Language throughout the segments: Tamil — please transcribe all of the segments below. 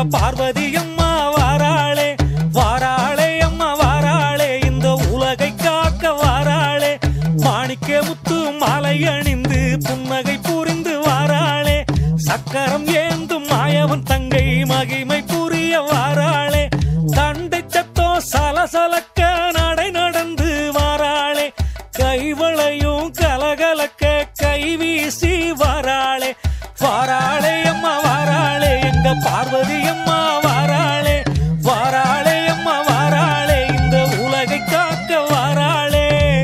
பார்வதி அம்மா வாராளே வாராளே அம்மா வாராளே இந்த உலகை காக்க வாராளே மாணிக்க முத்து மாலை அணிந்து புன்னகை புரிந்து வாராளே சக்கரம் ஏந்தும் மாயவன் தங்கை மகிமை புரிய வாராளே தண்டை சத்தோ சலசலக்க நடை நடந்து வாராளே கைவளையும் கலகலக்க கை வீசி வாராளே வாராளே அம்மா வாராளே எங்க பார்வதி அம்மா வாராளே வாராளே அம்மா வாராளே இந்த உலகை காக்க வாராளே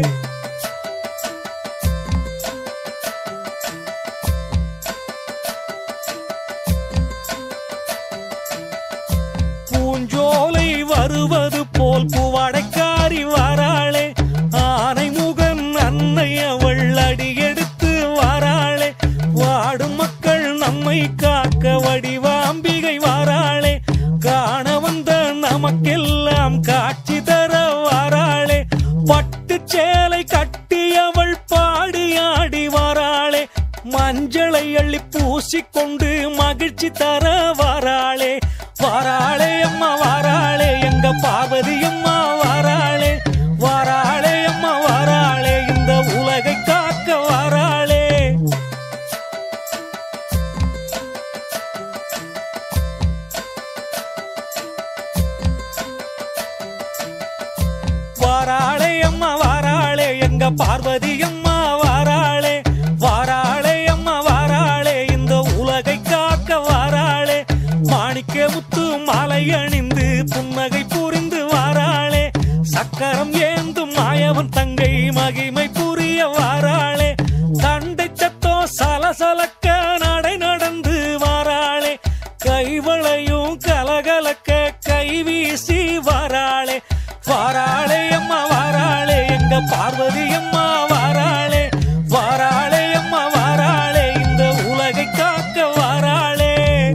பூஞ்சோலை வருவது போல் பூவாடைக்காரி வாராளே ஆனை முகன் அன்னை அவள் அடியெடுத்து வாராளே வாடும் மக்கள் நம்மை காக்க வடிவாம்பிகை வாராளே காண வந்த நமக்கெல்லாம் காட்சி தர வாராளே பட்டு சேலை கட்டி அவள் பாடி ஆடி வாராளே மஞ்சளை அள்ளி பூசிக்கொண்டு மகிழ்ச்சி தர வாராளே வாராளே அம்மா வாராளே எங்க பார்வதி அம்மா வாராளே வாராளே அம்மா வாராளே இந்த உலகை காக்க வாராளே வாராளே அம்மா வாராளே எங்க பார்வதி அம்மா வாராளே வாராளே அம்மா வாராளே இந்த உலகை காக்க வாராளே மாணிக்க முத்து மாலை அணிந்து புன்னகை புரிந்து வாராளே சக்கரம் ஏந்தும் மாயவன் தங்கை மகிமை புரிய வாராளே தண்டை சத்தோ சலசலக்க நடை நடந்து வாராளே கைவளையும் கலகலக்க கை வீசி வாராளே வாராளே அம்மா வாராளே எங்க பார்வதி அம்மா வாராளே வாராளே அம்மா வாராளே இந்த உலகை காக்க வாராளே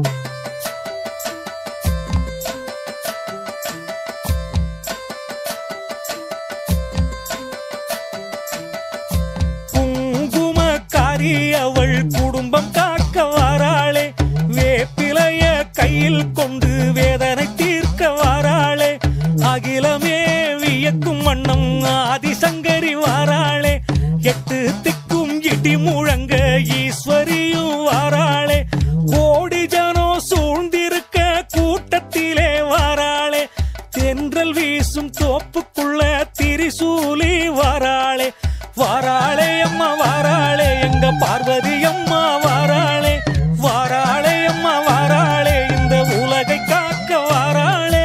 குங்குமக்காரி அவள் குடும்பம் காக்க வாராளே வேப்பிலைய கையில் கொண்டு வேதனை தீர்க்க வாராளே அகிலமே வியக்கும் வண்ணம் ஆதிசங்கரி வாராளே எட்டு திக்கும் இடி முழங்க ஈஸ்வரியும் வாராளே கோடி ஜனோ சூழ்ந்திருக்க கூட்டத்திலே வாராளே தென்றல் வீசும் தோப்புக்குள்ள திரிசூலி வாராளே வாராளே அம்மா வாராளே எங்க பார்வதி அம்மா வாராளே வாராளே அம்மா வாராளே இந்த உலகை காக்க வாராளே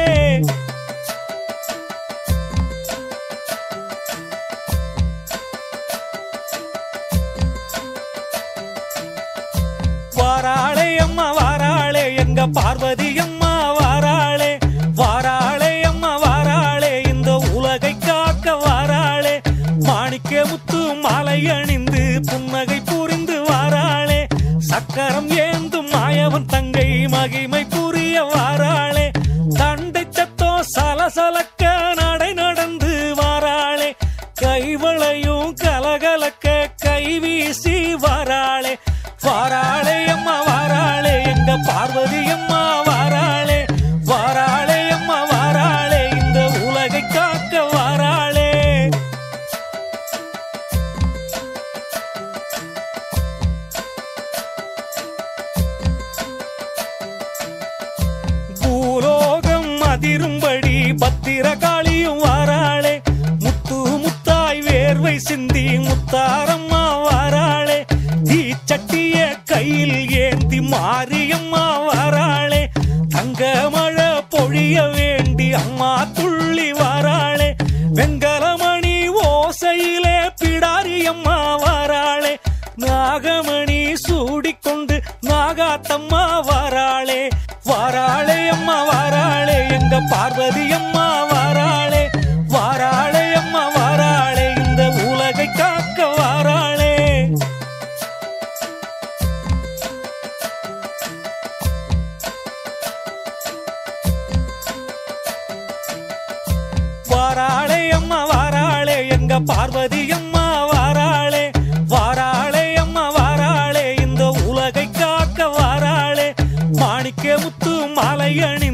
வாராளே அம்மா வாராளே எங்க பார்வதி அம்மா வாராளே வாராளே அம்மா வாராளே இந்த உலகை காக்க வாராளே மாணிக்க முத்து மாலை அணிந்து புன்னகை புரிந்து வாராளே சக்கரம் ஏந்தும் மாயவன் தங்கை மகிமை புரிய வாராளே தண்டை சத்தோ சலசலக்க நடை நடந்து வாராளே கைவளையும் கலகலக்க கை வீசி வாராளே வாராளே அம்மா வாராளே எங்க பார்வதி அம்மா வாராளே வாராளே அம்மா வாராளே இந்த உலகை காக்க வாராளே பூலோகம் அதிரும்படி பத்திரகாளியும் வாராளே முத்து முத்தாய் வேர்வை சிந்தி முத்தாரம்மா வாராளே தீச்சட்டிய கையில் ஏந்தி மாரியம்மா வாராளே தங்க மழை பொழிய வேண்டி அம்மா துள்ளி வாராளே வெங்கலமணி ஓசையிலே பிடாரியம்மா வாராளே நாகமணி சூடிக்கொண்டு நாகாத்தம்மா வாராளே வாராளே அம்மா வாராளே எங்க பார்வதி அம்மா வாராளே வாராளே அம்மா வாராளே இந்த உலகை காக்க வாராளே வாராளே அம்மா வாராளே எங்க பார்வதி அம்மா வாராளே வாராளே அம்மா வாராளே இந்த உலகை காக்க வாராளே மாணிக்க முத்து மாலை அணி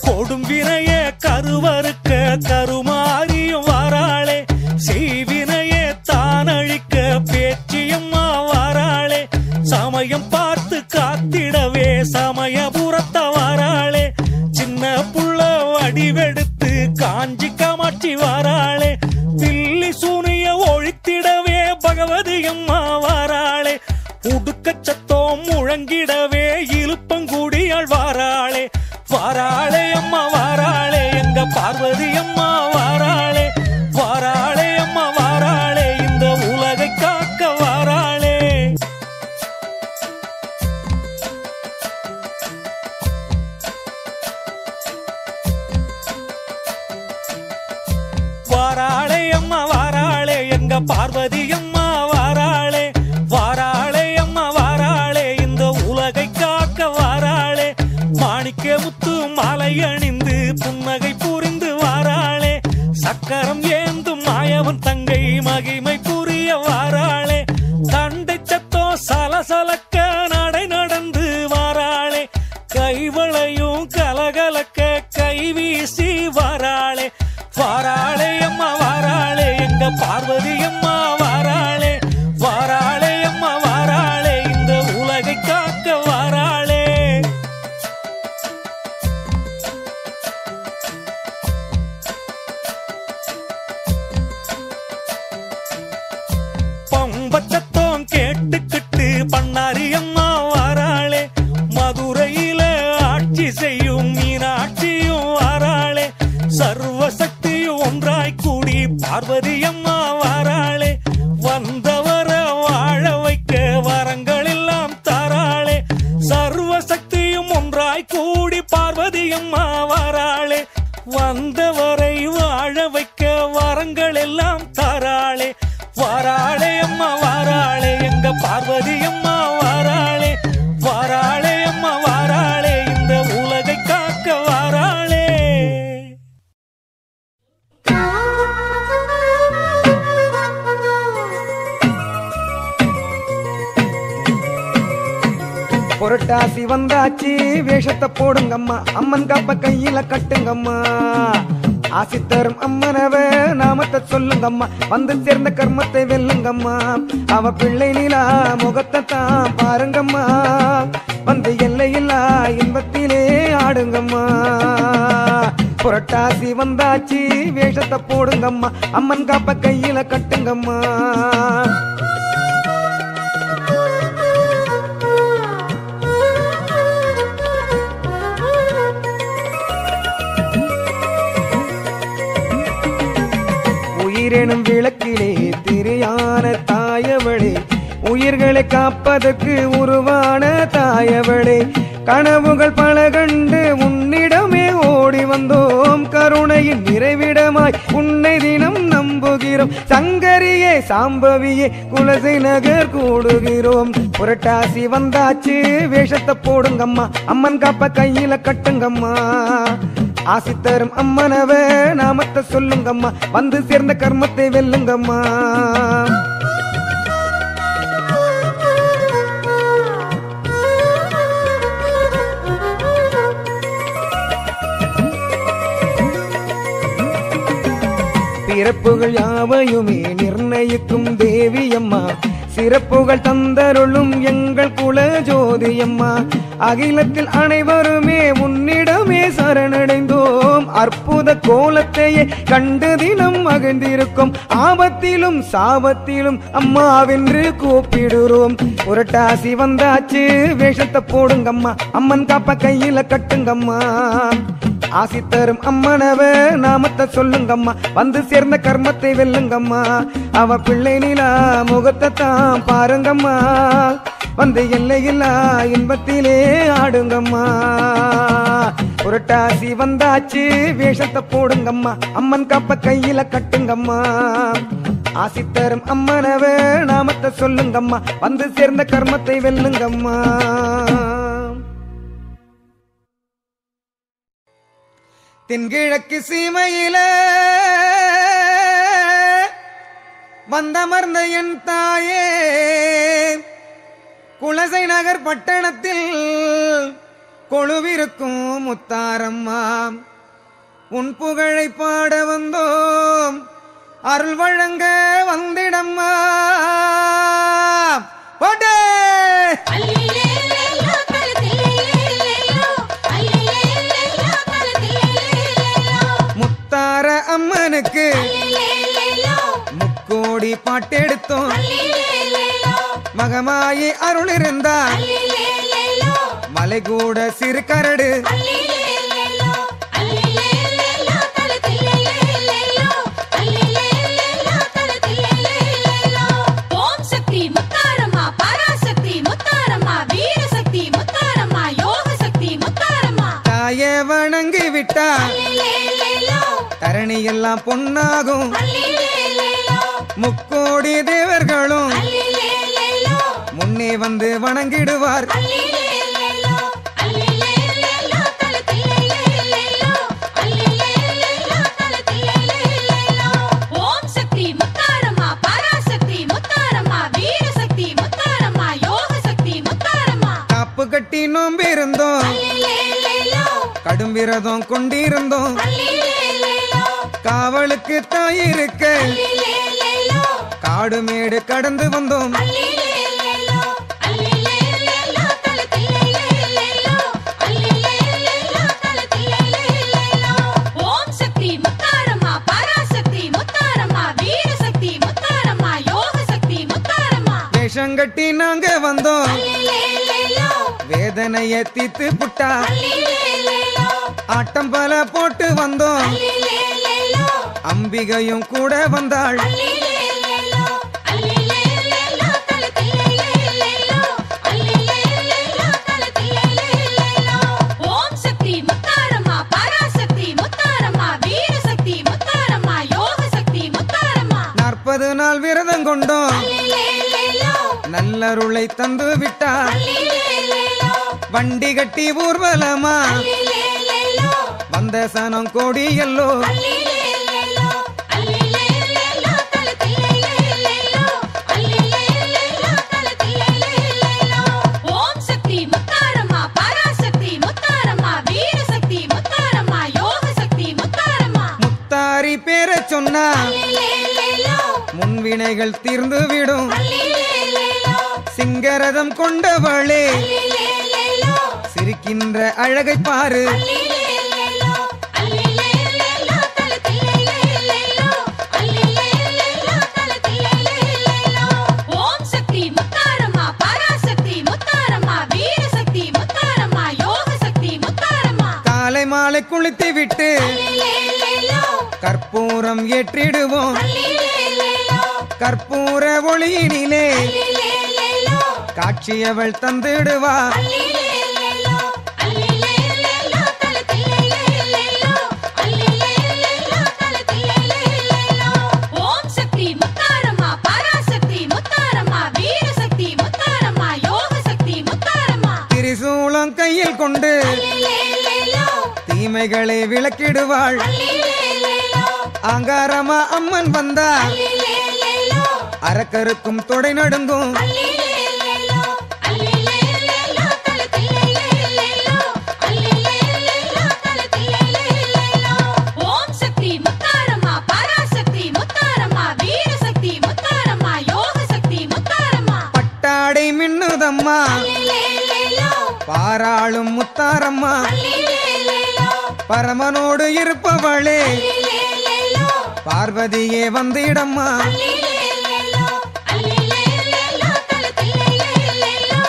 கொடும் வினைய கருவறுக்க கருமாரியும் வாராளே செய்வினையே தானழிக்க பேச்சியம்மா வாராளே சமயம் பார்த்து காத்திடவே சமயபுரத்த வாராளே சின்ன புள்ள வடிவெடுத்து காஞ்சி காமாட்சி வாராளே தில்லி சூனிய ஒழித்திடவே பகவதி அம்மா வாராளே உடுக்கச் சத்தம் முழங்கிடவே இழுப்பங்குடியாள் வாராளே வாராளே அம்மா வாராளே எங்க பார்வதி அம்மா வாராளே வாராளே அம்மா வாராளே இந்த உலகை காக்க வாராளே வாராளே அம்மா வாராளே எங்க பார்வதி அம்மா வாராளே வாராளே அம்மா வாராளே இந்த உலகை காக்க வாராளே மாணிக்க முத்து மாலை அணிந்து புன்னகை புரிந்து வாராளே சக்கரம் ஏந்தும் மாயவன் தங்கை மகிமை புரிய வாராளே தண்டை சத்தோ சலசலக்க நடை நடந்து வாராளே கைவளையும் கலகலக்க கை வீசி வாராளே வாராளே அம்மா வாராளே எங்க பார்வதி அம்மா வாராளே வாராளே அம்மா வாராளே இந்த உலகை காக்க வாராளே பம்பச்சத்தம் கேட்டுக்கிட்டு பண்ணாரி அம்மா வாராளே மதுரையில ஆட்சி செய்யும் மீனாட்சியும் வாராளே சர்வசக்தியும் ஒன்றாய் கூடி பார்வதி அம்மா வாராளே வந்தவர வாழ வைக்க வரங்கள் எல்லாம் தாராளே சர்வசக்தியும் ஒன்றாய் கூடி பார்வதி அம்மா வாராளே வந்தவரை வாழ வைக்க வரங்கள் எல்லாம் தாராளே வாராளே அம்மா வாராளே எங்க பார்வதி அம்மா வாராளே வாராளே அம்மா வாராளே இந்த உலகை காக்க வாராளே புரட்டாசி வந்தாச்சு வேஷத்தை போடுங்கம்மா அம்மன் காப்ப கையில கட்டுங்கம்மா ஆசி தரும் அம்மனவ நாமத்தை சொல்லுங்கம்மா வந்து சேர்ந்த கர்மத்தை வெல்லுங்கம்மா அவ பிள்ளை நிலா முகத்தை தான் பாருங்கம்மா வந்து எல்லையில்லா இன்பத்திலே ஆடுங்கம்மா புரட்டாசி வந்தாச்சு வேஷத்தை போடுங்கம்மா அம்மன் காப்ப கையில கட்டுங்கம்மா உயிரெனும் விளக்கிலே திரியான தாயவளே உயிர்களை காப்பதற்கு உருவான தாயவளே கனவுகள் பல கண்டு உன்னிடமே ஓடி வந்தோம் கருணையின் நிறைவிடமாய் உன்னை தினம் நம்புகிறோம் சங்கரியே சாம்பவியே குலசை நகர் கூடுகிறோம் புரட்டாசி வந்தாச்சு வேஷத்தை போடுங்கம்மா அம்மன் காப்ப கையில கட்டுங்கம்மா ஆசி தரும் அம்மனவ நாமத்தை சொல்லுங்கம்மா வந்து சேர்ந்த கர்மத்தை வெல்லுங்கம்மா பிறப்புகள் யாவையுமே நிர்ணயிக்கும் தேவி அம்மா சிறப்புகள் தந்தருளும் எங்கள் குல ஜோதியம்மா அகிலத்தில் அனைவருமே உன்னிடமே சரணடைந்தோம் அற்புத கோலத்தையே கண்டு தினம் மகிழ்ந்திருக்கும் ஆபத்திலும் சாபத்திலும் அம்மாவென்று கூப்பிடுறோம் புரட்டாசி வந்தாச்சு வேஷத்தை போடுங்கம்மா அம்மன் காப்ப கையில கட்டுங்கம்மா ஆசி தரும் அம்மனவ நாமத்தை சொல்லுங்கம்மா வந்து சேர்ந்த கர்மத்தை வெல்லுங்கம்மா அவ பிள்ளை நிலா முகத்தை தான் பாருங்கம்மா வந்து எல்லையில்லா இன்பத்திலே ஆடுங்கம்மா புரட்டாசி வந்தாச்சு வேஷத்தை போடுங்கம்மா அம்மன் காப்ப கையில கட்டுங்கம்மா ஆசி தரும் அம்மனவ நாமத்தை சொல்லுங்கம்மா வந்து சேர்ந்த கர்மத்தை வெல்லுங்கம்மா தென்கிழக்கு சீமையில வந்தமர்ந்த என் தாயே குலசை நகர் பட்டணத்தில் கொழுவிருக்கும் முத்தாரம்மா உன் புகழை பாட வந்தோம் அருள் வழங்க வந்திடம்மா போட்டே அல்லேலேலோ தலத்திலேலேலோ அல்லேலேலோ தலத்திலேலேலோ முத்தார அம்மனுக்கு அல்லேலேலோ முக்கோடி பாட்டெடுத்தோம் அல்லேலேலோ மகமாயி அருள் இருந்தா அல்லேலேலோ மலை கூட சிறு கரடு அல்லேலேலோ அல்லேலேலோ தலத்திலேலேலோ அல்லேலேலோ தலத்திலேலேலோ ஓம் சக்தி முத்தாரம்மா பராசக்தி முத்தாரம்மா வீரசக்தி முத்தாரம்மா யோக சக்தி முத்தாரம்மா தாயே வணங்கி விட்டா அல்லேலேலோ தரணி எல்லாம் பொன்னாகும் அல்லேலேலோ முக்கோடி தேவர்களும் அல்லேலேலோ முன்னே வந்து வணங்கிடுவார் அல்லேலேலோ அல்லேலேலோ தலத்திலேலேலோ அல்லேலேலோ தலத்திலேலேலோ ஓம் சக்தி முத்தாரம்மா பராசக்தி முத்தாரம்மா வீரசக்தி முத்தாரம்மா யோக சக்தி முத்தாரம்மா காப்பு கட்டி நோம்பிருந்தோம் அல்லேலேலோ கடும் விரதம் கொண்டிருந்தோம் அல்லேலேலோ காவலுக்கு தாயிருக்க அல்லேலேலோ காடு மேடு கடந்து வந்தோம் அல்லேலேலோ அல்லேலேலோ தலத்திலேலேலோ அல்லேலேலோ தலத்திலேலேலோ ஓம் சக்தி முத்தாரம்மா பராசக்தி முத்தாரம்மா வீரசக்தி முத்தாரம்மா யோக சக்தி முத்தாரம்மா வேஷம் கட்டி நாங்க வந்தோம் அல்லேலேலோ வேதனைய தீத்து புட்டா அல்லேலேலோ ஆட்டம் பல போட்டு வந்தோம் அல்லேலேலோ அம்பிகையும் கூட வந்தாள் அல்லேலேலோ அல்லேலேலோ தலத்திலேலேலோ அல்லேலேலோ தலத்திலேலேலோ ஓம் சக்தி முத்தாரம்மா பராசக்தி முத்தாரம்மா வீரசக்தி முத்தாரம்மா யோக சக்தி முத்தாரம்மா நாற்பது நாள் விரதம் கொண்டோம் அல்லேலேலோ நல்லருளை தந்து விட்டா அல்லேலேலோ வண்டி கட்டி ஊர்வலமா அல்லேலேலோ வந்த சனம் கோடி எல்லோ அல்லேலேலோ அல்லேலேலோ தலத்திலேலேலோ அல்லேலேலோ தலத்திலேலேலோ ஓம் சக்தி முத்தாரம்மா பராசக்தி முத்தாரம்மா வீரசக்தி முத்தாரம்மா யோக சக்தி முத்தாரம்மா முத்தாரி பேர சொன்னா அல்லேலேலோ முன்வினைகள் தீர்ந்து விடும் அல்லேலேலோ சிங்கரதம் கொண்டவளே அல்லேலேலோ சிரிக்கின்ற அழகை பாரு அல்லேலேலோ அல்லேலேலோ தலத்திலேலேலோ அல்லேலேலோ தலத்திலேலேலோ ஓம் சக்தி முத்தாரம்மா பராசக்தி முத்தாரம்மா வீரசக்தி முத்தாரம்மா யோக சக்தி முத்தாரம்மா காலை மாலை குளித்து விட்டு அல்லேலேலோ கற்பூரம் ஏற்றிடுவோம் அல்லேலேலோ கற்பூர ஒளியினிலே அல்லேலேலோ காட்சியவள் தந்திடுவா அல்லேலேலோ அல்லேலேலோ தலத்திலேலேலோ அல்லேலேலோ தலத்திலேலேலோ ஓம் சக்தி முத்தாரம்மா பராசக்தி முத்தாரம்மா வீரசக்தி முத்தாரம்மா யோக சக்தி முத்தாரம்மா திரிசூலம் கையில் கொண்டு அல்லேலேலோ தீமைகளை விளக்கிடுவாள் அல்லேலேலோ அங்காரமா அம்மன் வந்தா அல்லேலேலோ அரக்கருக்கும் தொடை நடுங்கும் அல்லேலேலோ அல்லேலேலோ தலத்திலேலேலோ அல்லேலேலோ தலத்திலேலேலோ ஓம் சக்தி முத்தாரம்மா பராசக்தி முத்தாரம்மா வீரசக்தி முத்தாரம்மா யோக சக்தி முத்தாரம்மா பட்டாடை மின்னுதம்மா அல்லேலேலோ பாராளும் முத்தாரம்மா அல்லேலேலோ பரமனோடு இருப்பவளே அல்லேலேலோ பார்வதியே வந்திடம்மா அல்லேலேலோ அல்லேலேலோ தலத்திலேலேலோ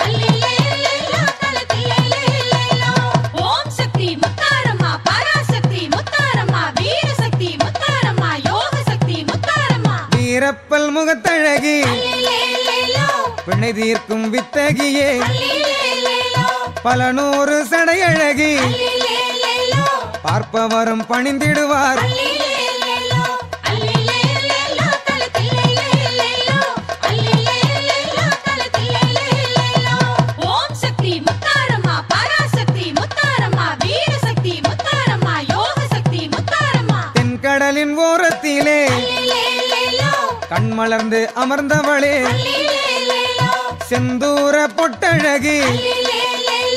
அல்லேலேலோ தலத்திலேலேலோ ஓம் சக்தி முத்தாரம்மா பராசக்தி முத்தாரம்மா வீரசக்தி முத்தாரம்மா யோக சக்தி முத்தாரம்மா வீரப்பல் முகத்தழகி அல்லேலேலோ பிணை தீர்க்கும் வித்தகியே அல்லேலேலோ பல நூறு சடையழகி அல்லேலேலோ பார்ப்பவரும் பணிந்திடுவார் அல்லேலேலோ அல்லேலேலோ தலத்திலேலேலோ அல்லேலேலோ தலத்திலேலேலோ ஓம் சக்தி முத்தாரம்மா பராசக்தி முத்தாரம்மா வீரசக்தி முத்தாரம்மா யோக சக்தி முத்தாரம்மா தென்கடலின் ஓரத்திலே அல்லேலேலோ கண்மலர்ந்து அமர்ந்தவளே அல்லேலேலோ செந்தூர பொட்டழகி அல்லேலேலோ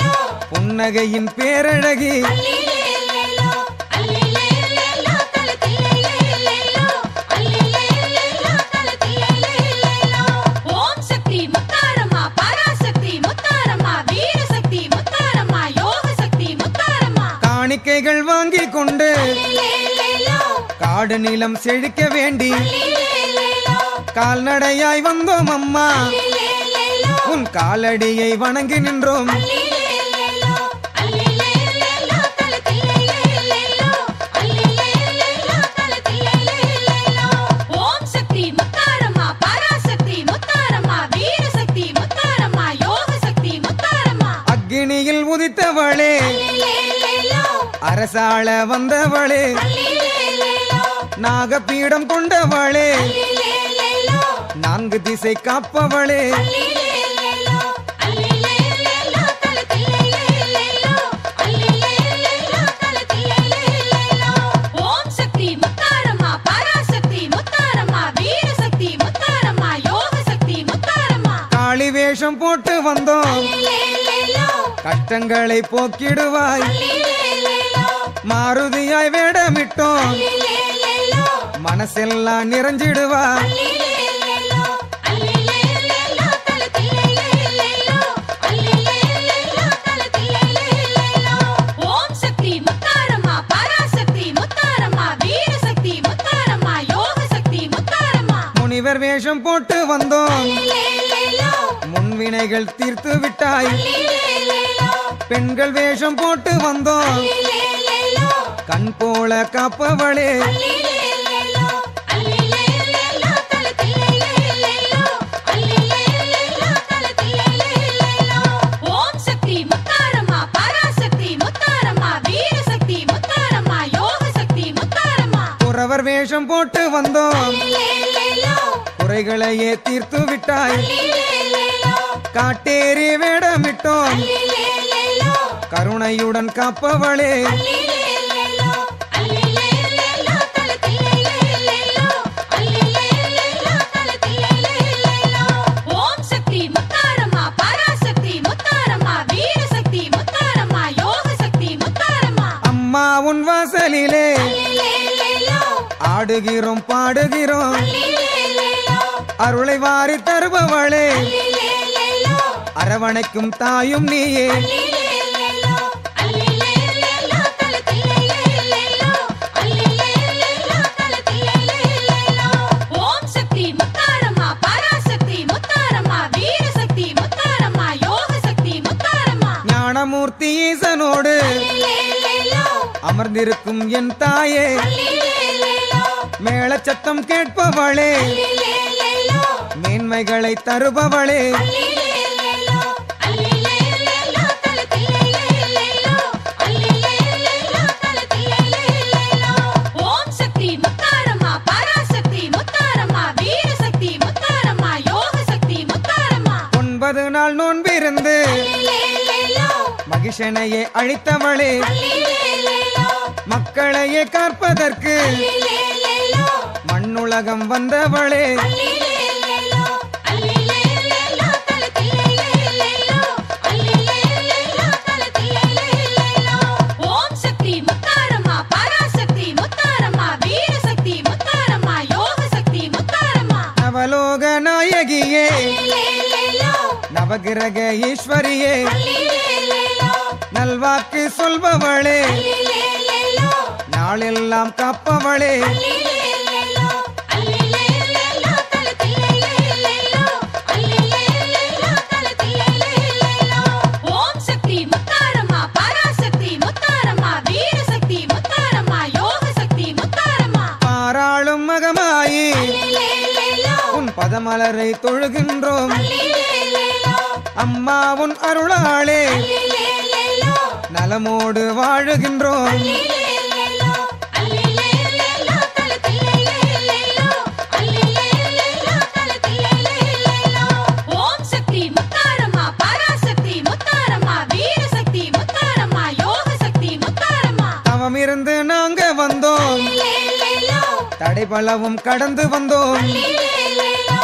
புன்னகையின் பேரழகி அல்லிலேலேலோ, அல்லிலேலேலோ, தலத்திலேலேலேலோ, அல்லிலேலேலோ, தலத்திலேலேலேலோ. ஓம் சக்தி முத்தாரம்மா, பராசக்தி முத்தாரம்மா, வீரசக்தி முத்தாரம்மா, யோகசக்தி முத்தாரம்மா. காணிக்கைகள் வாங்கி கொண்டு அல்லிலேலேலோ, காடு நிலம் செழிக்க வேண்டி அல்லிலேலேலோ, கால்நடையாய் வந்தோம் அம்மா அல்லிலேலேலோ, உன் காலடியை வணங்கி நின்றோம் அல்லிலேலேலோ, அல்லிலேலேலோ, தலத்திலேலேலேலோ, அல்லிலேலேலோ, தலத்திலேலேலேலோ. ஓம் சக்தி முத்தாரம்மா, பராசக்தி முத்தாரம்மா, வீரசக்தி முத்தாரம்மா, யோகசக்தி முத்தாரம்மா. அக்கினியில் உதித்தவளே அல்லிலேலேலோ, அரசாள வந்தவளே அல்லிலேலேலோ, நாகபீடம் கொண்டவளே அல்லிலேலேலோ, நான்கு திசை காப்பவளே அல்லிலேலேலோ, அல்லிலேலேலோ, தலத்திலேலேலேலோ, அல்லிலேலேலோ, தலத்திலேலேலேலோ. ஓம் சக்தி முத்தாரம்மா, பராசக்தி முத்தாரம்மா, வீரசக்தி முத்தாரம்மா, யோகசக்தி முத்தாரம்மா. காளி வேஷம் போட்டு வந்தோம் அல்லிலேலேலோ, கஷ்டங்களை போக்கிடுவாய் அல்லிலேலேலோ, மாருதியாய் வேடமிட்டோம் அல்லிலேலேலோ, மனசெல்லாம் நிறைஞ்சிடுவாய் அல்லிலேலேலோ, அல்லிலேலேலோ, தலத்திலேலேலேலோ, அல்லிலேலேலோ, தலத்திலேலேலேலோ. ஓம் சக்தி முத்தாரம்மா, பராசக்தி முத்தாரம்மா, வீரசக்தி முத்தாரம்மா, யோகசக்தி முத்தாரம்மா. முனிவர் வேஷம் போட்டு வந்தோம் அல்லிலேலேலோ, முன்வினைகள் தீர்த்து விட்டாய் அல்லிலேலேலோ, பெண்கள் வேஷம் போட்டு வந்தோம் அல்லிலேலேலோ, கண் போல காப்பவளே அல்லிலேலேலோ, அல்லிலேலேலோ, தலத்திலேலேலேலோ, அல்லிலேலேலோ, தலத்திலேலேலேலோ. ஓம் சக்தி முத்தாரம்மா, பராசக்தி முத்தாரம்மா, வீரசக்தி முத்தாரம்மா, யோகசக்தி முத்தாரம்மா. குறவர் வேஷம் போட்டு வந்தோம் அல்லிலேலேலோ, குறைகளையே தீர்த்து விட்டாய் அல்லிலேலேலோ, காட்டேரி வேடமிட்டோம் அல்லிலேலேலோ, கருணையுடன் காப்பவளே அல்லிலேலேலோ, அல்லிலேலேலோ, தலத்திலேலேலேலோ, அல்லிலேலேலோ, தலத்திலேலேலேலோ. ஓம் சக்தி முத்தாரம்மா, பராசக்தி முத்தாரம்மா, வீரசக்தி முத்தாரம்மா, யோகசக்தி முத்தாரம்மா. அம்மா உன் வாசலிலே அல்லிலேலேலோ, ஆடுகிறோம் பாடுகிறோம் அல்லிலேலேலோ, அருளை வாரி தருபவளே அல்லிலேலேலோ, அரவணைக்கும் தாயும் நீயே அல்லிலேலேலோ, அல்லிலேலேலோ, தலத்திலேலேலேலோ, அல்லிலேலேலோ, தலத்திலேலேலேலோ. ஓம் சக்தி முத்தாரம்மா, பராசக்தி முத்தாரம்மா, வீரசக்தி முத்தாரம்மா, யோகசக்தி முத்தாரம்மா. ஞானமூர்த்தி ஈசனோடு அல்லிலேலேலோ, அமர்ந்திருக்கும் என் தாயே அல்லிலேலேலோ, மேளச்சத்தம் கேட்பவளே அல்லிலேலேலோ, மேன்மைகளை தருபவளே அல்லிலேலேலோ, அல்லிலேலேலோ, தலத்திலேலேலேலோ, அல்லிலேலேலோ, தலத்திலேலேலேலோ. ஓம் சக்தி முத்தாரம்மா, பராசக்தி முத்தாரம்மா, வீரசக்தி முத்தாரம்மா, யோகசக்தி முத்தாரம்மா. ஒன்பது நாள் நோன்பிருந்து அல்லிலேலேலோ, மகிஷனையே அழித்தவளே அல்லிலேலேலோ, மக்களையே காப்பதற்கு அல்லிலேலேலோ, மண்ணுலகம் வந்தவளே அல்லிலேலேலோ, அல்லிலேலேலோ, தலத்திலேலேலேலோ, அல்லிலேலேலோ, தலத்திலேலேலேலோ. ஓம் சக்தி முத்தாரம்மா, பராசக்தி முத்தாரம்மா, வீரசக்தி முத்தாரம்மா, யோகசக்தி முத்தாரம்மா. நவலோக நாயகியே அல்லிலேலேலோ, நவகிரக ஈஸ்வரியே அல்லிலேலேலோ, நல்வாக்கு சொல்பவளே அல்லிலேலேலோ, நாளெல்லாம் காப்பவளே அல்லிலேலேலோ, அல்லிலேலேலோ, தலத்திலேலேலேலோ, அல்லிலேலேலோ, தலத்திலேலேலேலோ. ஓம் சக்தி முத்தாரம்மா, பராசக்தி முத்தாரம்மா, வீரசக்தி முத்தாரம்மா, யோகசக்தி முத்தாரம்மா. பாராளும் மகமாயி அல்லிலேலேலோ, உன் பதமலரை தொழுகின்றோம் அல்லிலேலேலோ, அம்மா உன் அருளாளே அல்லிலேலேலோ, நலமோடு வாழுகின்றோம் அல்லிலேலேலோ, அல்லிலேலேலோ, தலத்திலேலேலேலோ, அல்லிலேலேலோ, தலத்திலேலேலேலோ. ஓம் சக்தி முத்தாரம்மா, பராசக்தி முத்தாரம்மா, வீரசக்தி முத்தாரம்மா, யோகசக்தி முத்தாரம்மா. தவம் இருந்து நாங்க வந்தோம் அல்லிலேலேலோ, தடைபலவும் கடந்து வந்தோம் அல்லிலேலேலோ,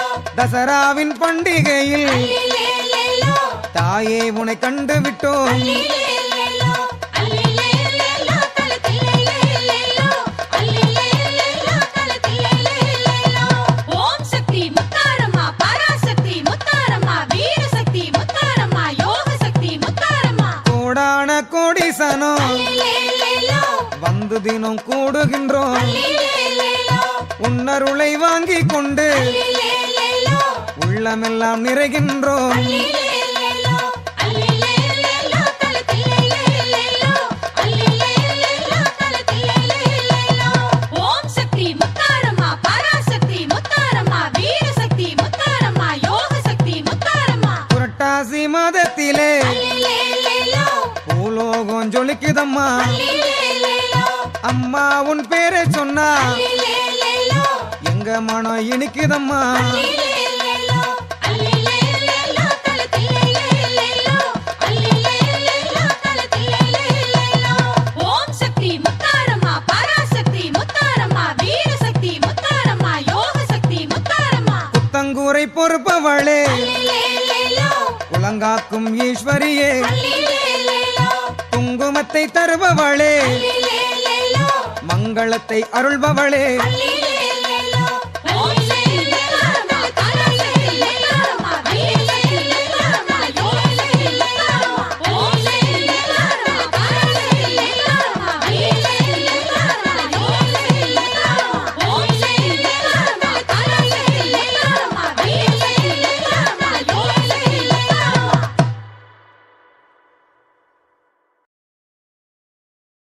தசராவின் பண்டிகையில் அல்லிலேலேலோ, தாயே உன்னை கண்டு விட்டோம் அல்லிலேலேலோ, கோடீசனம் அல்லேலேலோ வந்து தினம் கூடுகின்றோம் அல்லேலேலோ உன்னருளை வாங்கி கொண்டு அல்லேலேலோ உள்ளமெல்லாம் நிறைகின்றோம் அல்லேலேலோ அல்லேலேலோ தலத்தில்லேலேலோ அல்லேலேலோ தலத்தில்லேலேலோ ஓம் சக்தி முத்தாரம்மா பராசக்தி முத்தாரம்மா வீரசக்தி முத்தாரம்மா யோக சக்தி முத்தாரம்மா புரட்டாசி மாதத்திலே அல்லேலேலோ பூலோகம் ஜொலிக்குதம்மா அல்லேலேலோ அம்மா உன் பேரை சொன்னா அல்லேலேலோ எங்க மனம் இனிக்குதம்மா அல்லேலேலோ அல்லேலேலோ தலத்தில்லேலேலோ அல்லேலேலோ தலத்தில்லேலேலோ ஓம் சக்தி முத்தாரம்மா பராசக்தி முத்தாரம்மா வீரசக்தி முத்தாரம்மா யோக சக்தி முத்தாரம்மா புத்தங்கூரை பொறுப்பவளே அல்லேலேலோ உலங்காக்கும் ஈஸ்வரியே அல்லேலேலோ குங்குமத்தை தருபவளே அல்லேலேலோ மங்களத்தை அருள்பவளே அல்லேலேலோ